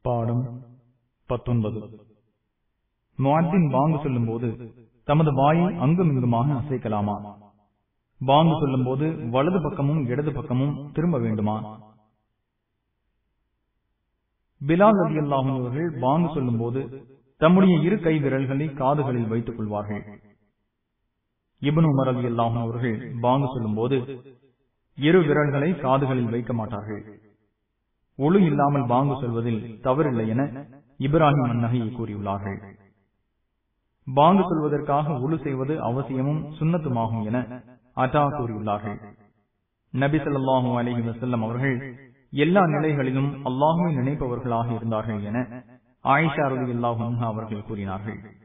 பாடம் பத்தொன்பது முஅத்தின் பாங்கு சொல்லும் போது தமது வாயை அங்கும் இங்குமாக அசைக்கலாமா பாங்கு சொல்லும் போது வலது பக்கமும் இடது பக்கமும் திரும்ப வேண்டுமா பிலால் ரதி அவர்கள் பாங்கு சொல்லும் போது தம்முடைய இரு கை விரல்களை காதுகளில் வைத்துக் கொள்வார்கள் இபனு உமர் அலி அல்லாஹும் அவர்கள் பாங்கு சொல்லும் போது இரு விரல்களை காதுகளில் வைக்க மாட்டார்கள் ஒழு இல்லாமல் பாங்கு சொல்வதில் தவறில்லை என இப்ராஹிம் அந்நகையை கூறியுள்ளார்கள் பாங்கு சொல்வதற்காக ஒழு செய்வது அவசியமும் சுண்ணத்துமாகும் என அட்டா கூறியுள்ளார்கள் நபி சொல்லாஹு அலஹி வசல்லம் அவர்கள் எல்லா நிலைகளிலும் அல்லாஹுவை நினைப்பவர்களாக இருந்தார்கள் என ஆயிஷா ரவி அல்லாஹ் அவர்கள் கூறினார்கள்